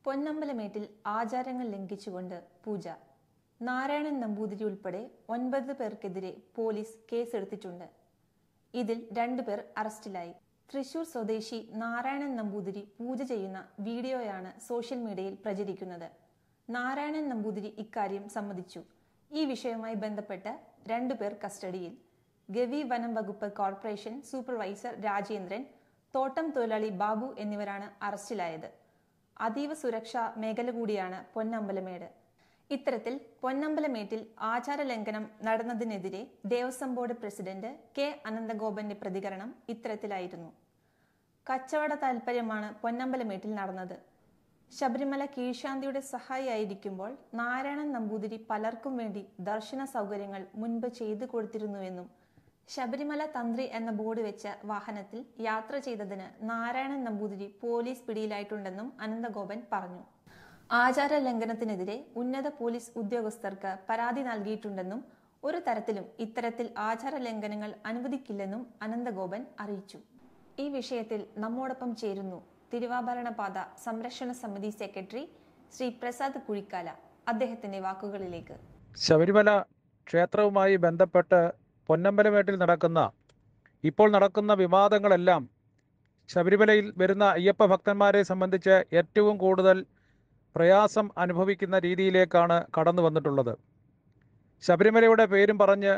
പൊന്നമ്പലമേട്ടിൽ ആചാരങ്ങൾ ലംഘിച്ചുകൊണ്ട് പൂജ നാരായണൻ നമ്പൂതിരി ഉൾപ്പെടെ ഒൻപത് പേർക്കെതിരെ പോലീസ് കേസെടുത്തിട്ടുണ്ട് ഇതിൽ രണ്ടുപേർ അറസ്റ്റിലായി തൃശൂർ സ്വദേശി നാരായണൻ നമ്പൂതിരി പൂജ ചെയ്യുന്ന വീഡിയോയാണ് സോഷ്യൽ മീഡിയയിൽ പ്രചരിക്കുന്നത് നാരായണൻ നമ്പൂതിരി ഇക്കാര്യം സമ്മതിച്ചു ഈ വിഷയവുമായി ബന്ധപ്പെട്ട് രണ്ടുപേർ കസ്റ്റഡിയിൽ ഗവി വനം വകുപ്പ് കോർപ്പറേഷൻ സൂപ്പർവൈസർ രാജേന്ദ്രൻ തോട്ടം തൊഴിലാളി ബാബു എന്നിവരാണ് അറസ്റ്റിലായത് അതീവ സുരക്ഷാ മേഖല കൂടിയാണ് പൊന്നമ്പലമേട് ഇത്തരത്തിൽ പൊന്നമ്പലമേട്ടിൽ ആചാര ലംഘനം നടന്നതിനെതിരെ ദേവസ്വം ബോർഡ് പ്രസിഡന്റ് കെ അനന്തഗോപന്റെ പ്രതികരണം ഇത്തരത്തിലായിരുന്നു കച്ചവട താൽപര്യമാണ് പൊന്നമ്പലമേട്ടിൽ നടന്നത് ശബരിമല കീഴ്ശാന്തിയുടെ സഹായിയായിരിക്കുമ്പോൾ നാരായണൻ നമ്പൂതിരി പലർക്കും വേണ്ടി ദർശന സൗകര്യങ്ങൾ മുൻപ് ചെയ്തു കൊടുത്തിരുന്നുവെന്നും ശബരിമല തന്ത്രി എന്ന ബോർഡ് വെച്ച വാഹനത്തിൽ യാത്ര ചെയ്തതിന് നാരായണൻ നമ്പൂതിരി പോലീസ് പിടിയിലായിട്ടുണ്ടെന്നും അനന്തഗോപൻ പറഞ്ഞു ആചാര ലംഘനത്തിനെതിരെ ഉന്നത പോലീസ് ഉദ്യോഗസ്ഥർക്ക് പരാതി നൽകിയിട്ടുണ്ടെന്നും ഒരു തരത്തിലും ഇത്തരത്തിൽ ആചാര ലംഘനങ്ങൾ അനുവദിക്കില്ലെന്നും അനന്തഗോപൻ അറിയിച്ചു ഈ വിഷയത്തിൽ നമ്മോടൊപ്പം ചേരുന്നു തിരുവാഭരണപാത സംരക്ഷണ സമിതി സെക്രട്ടറി ശ്രീ പ്രസാദ് കുഴിക്കാല അദ്ദേഹത്തിന്റെ വാക്കുകളിലേക്ക് ശബരിമല ക്ഷേത്രവുമായി ബന്ധപ്പെട്ട് പൊന്നമ്പലമേട്ടിൽ നടക്കുന്ന ഇപ്പോൾ നടക്കുന്ന വിവാദങ്ങളെല്ലാം ശബരിമലയിൽ വരുന്ന അയ്യപ്പ ഭക്തന്മാരെ സംബന്ധിച്ച് ഏറ്റവും കൂടുതൽ പ്രയാസം അനുഭവിക്കുന്ന രീതിയിലേക്കാണ് കടന്നു വന്നിട്ടുള്ളത് ശബരിമലയുടെ പേരും പറഞ്ഞ്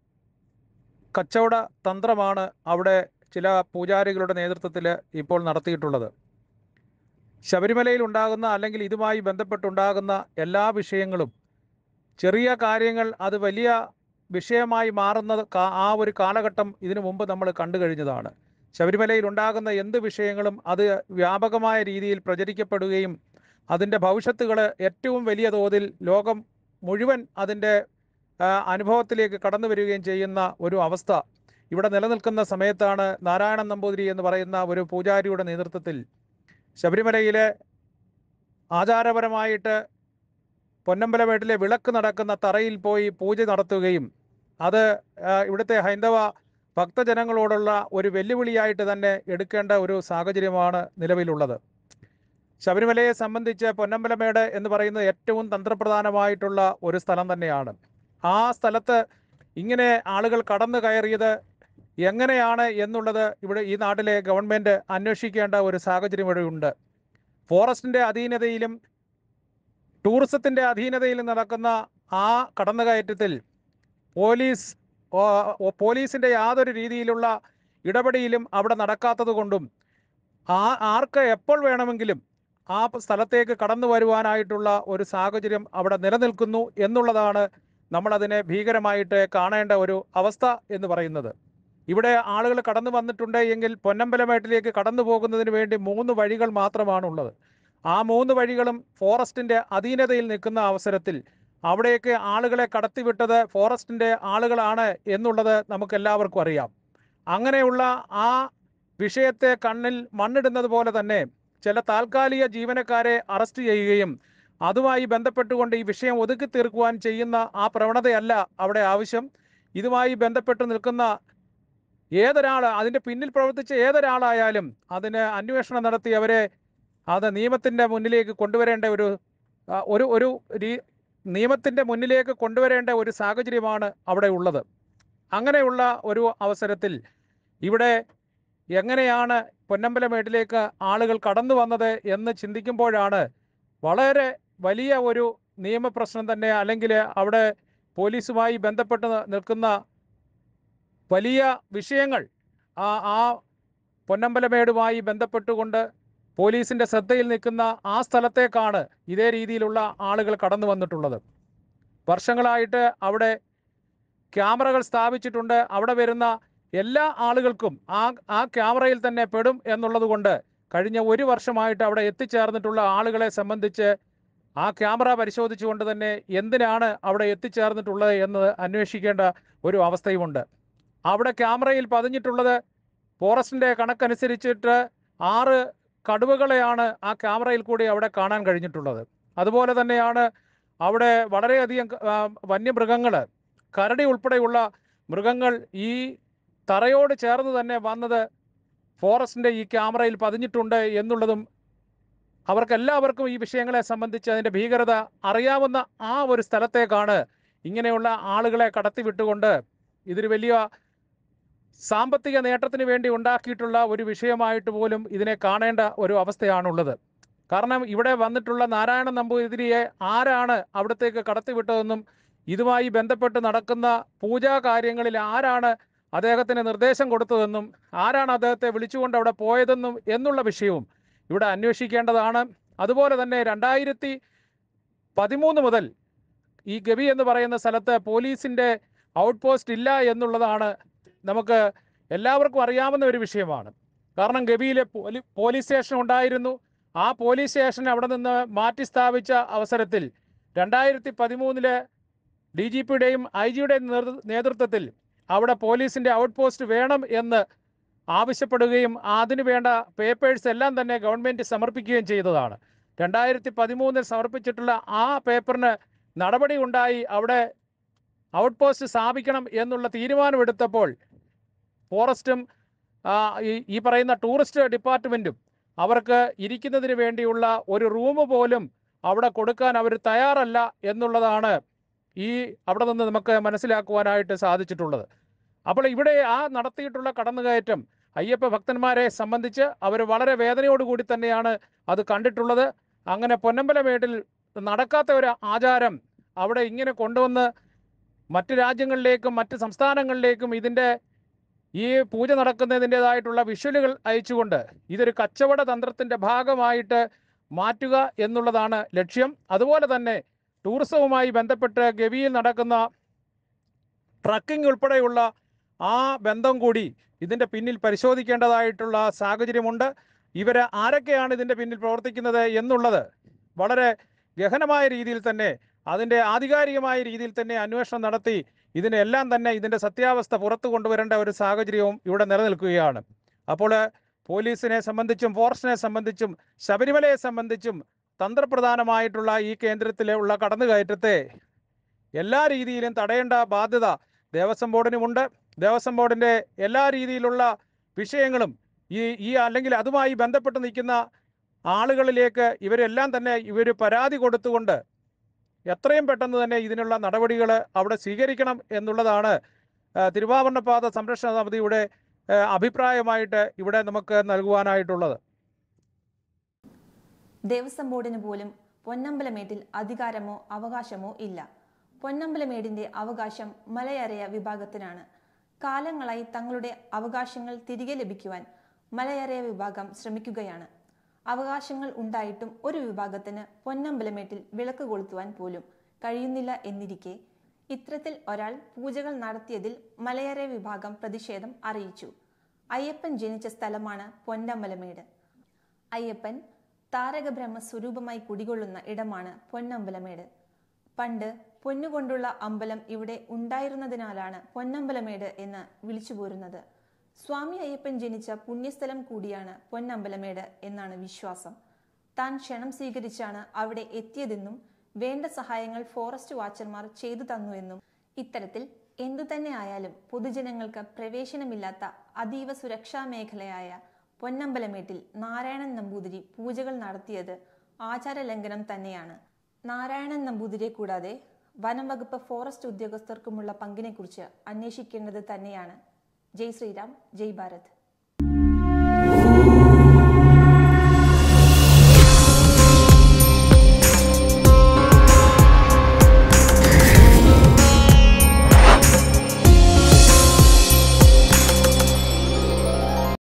കച്ചവട തന്ത്രമാണ് അവിടെ ചില പൂജാരികളുടെ നേതൃത്വത്തിൽ ഇപ്പോൾ നടത്തിയിട്ടുള്ളത് ശബരിമലയിൽ ഉണ്ടാകുന്ന അല്ലെങ്കിൽ ഇതുമായി ബന്ധപ്പെട്ടുണ്ടാകുന്ന എല്ലാ വിഷയങ്ങളും ചെറിയ കാര്യങ്ങൾ അത് വലിയ വിഷയമായി മാറുന്നത് കാ- ആ ഒരു കാലഘട്ടം ഇതിനു മുമ്പ് നമ്മൾ കണ്ടു കഴിഞ്ഞതാണ് ശബരിമലയിൽ ഉണ്ടാകുന്ന എന്ത് വിഷയങ്ങളും അത് വ്യാപകമായ രീതിയിൽ പ്രചരിക്കപ്പെടുകയും അതിൻ്റെ ഭവിഷ്യത്തുകൾ ഏറ്റവും വലിയ തോതിൽ ലോകം മുഴുവൻ അതിൻ്റെ ആ, അനുഭവത്തിലേക്ക് കടന്നു വരികയും ചെയ്യുന്ന ഒരു അവസ്ഥ ഇവിടെ നിലനിൽക്കുന്ന സമയത്താണ് നാരായണൻ നമ്പൂതിരി എന്ന് പറയുന്ന ഒരു പൂജാരിയുടെ നേതൃത്വത്തിൽ ശബരിമലയിലെ ആചാരപരമായിട്ട് പൊന്നമ്പലമേട്ടിലെ വിളക്ക് നടക്കുന്ന തറയിൽ പോയി പൂജ നടത്തുകയും അത് ആ, ഇവിടുത്തെ ഹൈന്ദവ ഭക്തജനങ്ങളോടുള്ള ഒരു വെല്ലുവിളിയായിട്ട് തന്നെ എടുക്കേണ്ട ഒരു സാഹചര്യമാണ് നിലവിലുള്ളത് ശബരിമലയെ സംബന്ധിച്ച് പൊന്നമ്പലമേട് എന്ന് പറയുന്നത് ഏറ്റവും തന്ത്രപ്രധാനമായിട്ടുള്ള ഒരു സ്ഥലം തന്നെയാണ് ആ സ്ഥലത്ത് ഇങ്ങനെ ആളുകൾ കടന്നു കയറിയത് എങ്ങനെയാണ് എന്നുള്ളത് ഇവിടെ ഈ നാട്ടിലെ ഗവൺമെൻറ് അന്വേഷിക്കേണ്ട ഒരു സാഹചര്യം ഇവിടെ ഉണ്ട് ഫോറസ്റ്റിൻ്റെ അധീനതയിലും ടൂറിസത്തിൻ്റെ അധീനതയിലും നടക്കുന്ന ആ കടന്നുകയറ്റത്തിൽ പോലീസ് ഓ, ഓ, പോലീസിൻ്റെ യാതൊരു രീതിയിലുള്ള ഇടപെടലും അവിടെ നടക്കാത്തത് കൊണ്ടും ആ ആർക്ക് എപ്പോൾ വേണമെങ്കിലും ആ പ- സ്ഥലത്തേക്ക് കടന്നു വരുവാനായിട്ടുള്ള ഒരു സാഹചര്യം അവിടെ നിലനിൽക്കുന്നു എന്നുള്ളതാണ് നമ്മളതിനെ ഭീകരമായിട്ട് കാണേണ്ട ഒരു അവസ്ഥ എന്ന് പറയുന്നത് ഇവിടെ ആളുകൾ കടന്നു വന്നിട്ടുണ്ട് എങ്കിൽ പൊന്നമ്പലമേട്ടിലേക്ക് കടന്നു പോകുന്നതിന് വേണ്ടി മൂന്ന് വഴികൾ മാത്രമാണുള്ളത് ആ മൂന്ന് വഴികളും ഫോറസ്റ്റിന്റെ അധീനതയിൽ നിൽക്കുന്ന അവസരത്തിൽ അവിടേക്ക് ആളുകളെ കടത്തിവിട്ടത് ഫോറസ്റ്റിന്റെ ആളുകളാണ് എന്നുള്ളത് നമുക്ക് എല്ലാവർക്കും അറിയാം അങ്ങനെയുള്ള ആ വിഷയത്തെ കണ്ണിൽ മണ്ണിടുന്നത് പോലെ തന്നെ ചില താൽക്കാലിക ജീവനക്കാരെ അറസ്റ്റ് ചെയ്യുകയും അതുമായി ബന്ധപ്പെട്ടുകൊണ്ട് ഈ വിഷയം ഒതുക്കി തീർക്കുവാൻ ചെയ്യുന്ന ആ പ്രവണതയല്ല അവിടെ ആവശ്യം ഇതുമായി ബന്ധപ്പെട്ട് നിൽക്കുന്ന ഏതൊരാൾ അതിൻ്റെ പിന്നിൽ പ്രവർത്തിച്ച ഏതൊരാളായാലും അതിന് അന്വേഷണം നടത്തി അവരെ അത് നിയമത്തിൻ്റെ മുന്നിലേക്ക് കൊണ്ടുവരേണ്ട ഒരു ആ, ഒരു ഒരു രീ നിയമത്തിൻ്റെ മുന്നിലേക്ക് കൊണ്ടുവരേണ്ട ഒരു സാഹചര്യമാണ് അവിടെ ഉള്ളത് അങ്ങനെയുള്ള ഒരു അവസരത്തിൽ ഇവിടെ എങ്ങനെയാണ് പൊന്നമ്പലമേട്ടിലേക്ക് ആളുകൾ കടന്നു വന്നത് എന്ന് ചിന്തിക്കുമ്പോഴാണ് വളരെ വലിയ ഒരു നിയമപ്രശ്നം തന്നെ അല്ലെങ്കിൽ അവിടെ പോലീസുമായി ബന്ധപ്പെട്ട് നിൽക്കുന്ന വലിയ വിഷയങ്ങൾ ആ ആ പൊന്നമ്പലമേടുമായി ബന്ധപ്പെട്ടുകൊണ്ട് പോലീസിന്റെ ശ്രദ്ധയിൽ നിൽക്കുന്ന ആ സ്ഥലത്തേക്കാണ് ഇതേ രീതിയിലുള്ള ആളുകൾ കടന്നു വന്നിട്ടുള്ളത് വർഷങ്ങളായിട്ട് അവിടെ ക്യാമറകൾ സ്ഥാപിച്ചിട്ടുണ്ട് അവിടെ വരുന്ന എല്ലാ ആളുകൾക്കും ആ ആ ക്യാമറയിൽ തന്നെ പെടും എന്നുള്ളത് കൊണ്ട് കഴിഞ്ഞ ഒരു വർഷമായിട്ട് അവിടെ എത്തിച്ചേർന്നിട്ടുള്ള ആളുകളെ സംബന്ധിച്ച് ആ ക്യാമറ പരിശോധിച്ചുകൊണ്ട് തന്നെ എന്തിനാണ് അവിടെ എത്തിച്ചേർന്നിട്ടുള്ളത് എന്ന് അന്വേഷിക്കേണ്ട ഒരു അവസ്ഥയുമുണ്ട് അവിടെ ക്യാമറയിൽ പതിഞ്ഞിട്ടുള്ളത് ഫോറസ്റ്റിന്റെ കണക്കനുസരിച്ചിട്ട് ആറ് കടുവകളെയാണ് ആ ക്യാമറയിൽ കൂടി അവിടെ കാണാൻ കഴിഞ്ഞിട്ടുള്ളത് അതുപോലെ തന്നെയാണ് അവിടെ വളരെയധികം ആ, വന്യമൃഗങ്ങൾ കരടി ഉൾപ്പെടെയുള്ള മൃഗങ്ങൾ ഈ തറയോട് ചേർന്ന് തന്നെ വന്നത് ഫോറസ്റ്റിന്റെ ഈ ക്യാമറയിൽ പതിഞ്ഞിട്ടുണ്ട് എന്നുള്ളതും അവർക്കെല്ലാവർക്കും ഈ വിഷയങ്ങളെ സംബന്ധിച്ച് അതിൻ്റെ ഭീകരത അറിയാവുന്ന ആ ഒരു സ്ഥലത്തേക്കാണ് ഇങ്ങനെയുള്ള ആളുകളെ കടത്തിവിട്ടുകൊണ്ട് ഇതൊരു വലിയ സാമ്പത്തിക നേട്ടത്തിന് വേണ്ടി ഉണ്ടാക്കിയിട്ടുള്ള ഒരു വിഷയമായിട്ട് പോലും ഇതിനെ കാണേണ്ട ഒരു അവസ്ഥയാണുള്ളത് കാരണം ഇവിടെ വന്നിട്ടുള്ള നാരായണ നമ്പൂതിരിയെ ആരാണ് അവിടത്തേക്ക് കടത്തിവിട്ടതെന്നും ഇതുമായി ബന്ധപ്പെട്ട് നടക്കുന്ന പൂജാ കാര്യങ്ങളിൽ ആരാണ് അദ്ദേഹത്തിന് നിർദ്ദേശം കൊടുത്തതെന്നും ആരാണ് അദ്ദേഹത്തെ വിളിച്ചുകൊണ്ട് അവിടെ പോയതെന്നും എന്നുള്ള വിഷയവും ഇവിടെ അന്വേഷിക്കേണ്ടതാണ് അതുപോലെ തന്നെ രണ്ടായിരത്തി പതിമൂന്ന് മുതൽ ഈ ഗവി എന്ന് പറയുന്ന സ്ഥലത്ത് പോലീസിൻ്റെ ഔട്ട് പോസ്റ്റ് ഇല്ല എന്നുള്ളതാണ് നമുക്ക് എല്ലാവർക്കും അറിയാവുന്ന ഒരു വിഷയമാണ് കാരണം ഗവിയിലെ പോലീ പോലീസ് സ്റ്റേഷൻ ഉണ്ടായിരുന്നു ആ പോലീസ് സ്റ്റേഷൻ അവിടെ നിന്ന് മാറ്റി സ്ഥാപിച്ച അവസരത്തിൽ രണ്ടായിരത്തി പതിമൂന്നില് ഡി ജി പിയുടെയും ഐ ജിയുടെയും നേതൃത്വത്തിൽ അവിടെ പോലീസിൻ്റെ ഔട്ട് പോസ്റ്റ് വേണം എന്ന് ആവശ്യപ്പെടുകയും അതിനു വേണ്ട പേപ്പേഴ്സ് എല്ലാം തന്നെ ഗവൺമെൻറ് സമർപ്പിക്കുകയും ചെയ്തതാണ് രണ്ടായിരത്തി പതിമൂന്നിൽ സമർപ്പിച്ചിട്ടുള്ള ആ പേപ്പറിന് നടപടി ഉണ്ടായി അവിടെ ഔട്ട് പോസ്റ്റ് സ്ഥാപിക്കണം എന്നുള്ള തീരുമാനമെടുത്തപ്പോൾ ഫോറസ്റ്റും ആ, ഈ- ഈ പറയുന്ന ടൂറിസ്റ്റ് ഡിപ്പാർട്ട്മെൻറ്റും അവർക്ക് ഇരിക്കുന്നതിന് വേണ്ടിയുള്ള ഒരു റൂം പോലും അവിടെ കൊടുക്കാൻ അവർ തയ്യാറല്ല എന്നുള്ളതാണ് ഈ അവിടെ നിന്ന് നമുക്ക് മനസ്സിലാക്കുവാനായിട്ട് സാധിച്ചിട്ടുള്ളത് അപ്പോൾ ഇവിടെ ആ നടത്തിയിട്ടുള്ള കടന്നുകയറ്റം അയ്യപ്പ ഭക്തന്മാരെ സംബന്ധിച്ച് അവർ വളരെ വേദനയോടുകൂടി തന്നെയാണ് അത് കണ്ടിട്ടുള്ളത് അങ്ങനെ പൊന്നമ്പലമേട്ടിൽ നടക്കാത്ത ഒരു ആചാരം അവിടെ ഇങ്ങനെ കൊണ്ടുവന്ന് മറ്റ് രാജ്യങ്ങളിലേക്കും മറ്റ് സംസ്ഥാനങ്ങളിലേക്കും ഇതിൻ്റെ ഈ പൂജ നടക്കുന്നതിൻ്റെതായിട്ടുള്ള വിഷ്വലുകൾ അയച്ചുകൊണ്ട് ഇതൊരു കച്ചവട തന്ത്രത്തിൻ്റെ ഭാഗമായിട്ട് മാറ്റുക എന്നുള്ളതാണ് ലക്ഷ്യം അതുപോലെ തന്നെ ടൂറിസവുമായി ബന്ധപ്പെട്ട് ഗവിയിൽ നടക്കുന്ന ട്രക്കിംഗ് ഉൾപ്പെടെയുള്ള ആ ബന്ധം കൂടി ഇതിൻ്റെ പിന്നിൽ പരിശോധിക്കേണ്ടതായിട്ടുള്ള സാഹചര്യമുണ്ട് ഇവർ ആരൊക്കെയാണ് ഇതിൻ്റെ പിന്നിൽ പ്രവർത്തിക്കുന്നത് എന്നുള്ളത് വളരെ ഗഹനമായ രീതിയിൽ തന്നെ അതിൻ്റെ ആധികാരികമായ രീതിയിൽ തന്നെ അന്വേഷണം നടത്തി ഇതിനെല്ലാം തന്നെ ഇതിൻ്റെ സത്യാവസ്ഥ പുറത്തു കൊണ്ടുവരേണ്ട ഒരു സാഹചര്യവും ഇവിടെ നിലനിൽക്കുകയാണ് അപ്പോൾ പോലീസിനെ സംബന്ധിച്ചും ഫോറസ്റ്റിനെ സംബന്ധിച്ചും ശബരിമലയെ സംബന്ധിച്ചും തന്ത്രപ്രധാനമായിട്ടുള്ള ഈ കേന്ദ്രത്തിലുള്ള കടന്നുകയറ്റത്തെ എല്ലാ രീതിയിലും തടയേണ്ട ബാധ്യത ദേവസ്വം ബോർഡിനുമുണ്ട് ദേവസ്വം ബോർഡിൻ്റെ എല്ലാ രീതിയിലുള്ള വിഷയങ്ങളും ഈ ഈ അല്ലെങ്കിൽ അതുമായി ബന്ധപ്പെട്ട് നിൽക്കുന്ന ആളുകളിലേക്ക് ഇവരെല്ലാം തന്നെ ഇവർ പരാതി കൊടുത്തുകൊണ്ട് എത്രയും പെട്ടെന്ന് തന്നെ ഇതിനുള്ള നടപടികൾ അവിടെ സ്വീകരിക്കണം എന്നുള്ളതാണ് ആ, തിരുവാഭരണപാത സംരക്ഷണ സമിതിയുടെ ആ, അഭിപ്രായമായിട്ട് ഇവിടെ നമുക്ക് നൽകുവാനായിട്ടുള്ളത് ദേവസ്വം ബോർഡിന് പോലും പൊന്നമ്പലമേട്ടിൽ അധികാരമോ അവകാശമോ ഇല്ല പൊന്നമ്പലമേടിന്റെ അവകാശം മലയരയ വിഭാഗത്തിനാണ് കാലങ്ങളായി തങ്ങളുടെ അവകാശങ്ങൾ തിരികെ ലഭിക്കുവാൻ മലയരയ വിഭാഗം ശ്രമിക്കുകയാണ് അവകാശങ്ങൾ ഉണ്ടായിട്ടും ഒരു വിഭാഗത്തിന് പൊന്നമ്പലമേട്ടിൽ വിളക്ക് കൊളുത്തുവാൻ പോലും കഴിയുന്നില്ല എന്നിരിക്കെ ഇത്തരത്തിൽ ഒരാൾ പൂജകൾ നടത്തിയതിൽ മലയരയ വിഭാഗം പ്രതിഷേധം അറിയിച്ചു അയ്യപ്പൻ ജനിച്ച സ്ഥലമാണ് പൊന്നമ്പലമേട് അയ്യപ്പൻ താരകബ്രഹ്മ സ്വരൂപമായി കുടികൊള്ളുന്ന ഇടമാണ് പൊന്നമ്പലമേട് പണ്ട് പൊന്നുകൊണ്ടുള്ള അമ്പലം ഇവിടെ ഉണ്ടായിരുന്നതിനാലാണ് പൊന്നമ്പലമേട് എന്ന് വിളിച്ചു പോരുന്നത് സ്വാമി അയ്യപ്പൻ ജനിച്ച പുണ്യസ്ഥലം കൂടിയാണ് പൊന്നമ്പലമേട് എന്നാണ് വിശ്വാസം താൻ ക്ഷണം സ്വീകരിച്ചാണ് അവിടെ എത്തിയതെന്നും വേണ്ട സഹായങ്ങൾ ഫോറസ്റ്റ് വാച്ചർമാർ ചെയ്തു തന്നുവെന്നും ഇത്തരത്തിൽ എന്തു തന്നെ ആയാലും പൊതുജനങ്ങൾക്ക് പ്രവേശനമില്ലാത്ത അതീവ സുരക്ഷാ മേഖലയായ പൊന്നമ്പലമേട്ടിൽ നാരായണൻ നമ്പൂതിരി പൂജകൾ നടത്തിയത് ആചാര ലംഘനം തന്നെയാണ് നാരായണൻ നമ്പൂതിരിയെ കൂടാതെ വനം വകുപ്പ് ഫോറസ്റ്റ് ഉദ്യോഗസ്ഥർക്കുമുള്ള പങ്കിനെക്കുറിച്ച് അന്വേഷിക്കേണ്ടത് തന്നെയാണ് ജയ് ശ്രീറാം ജയ് ഭാരത്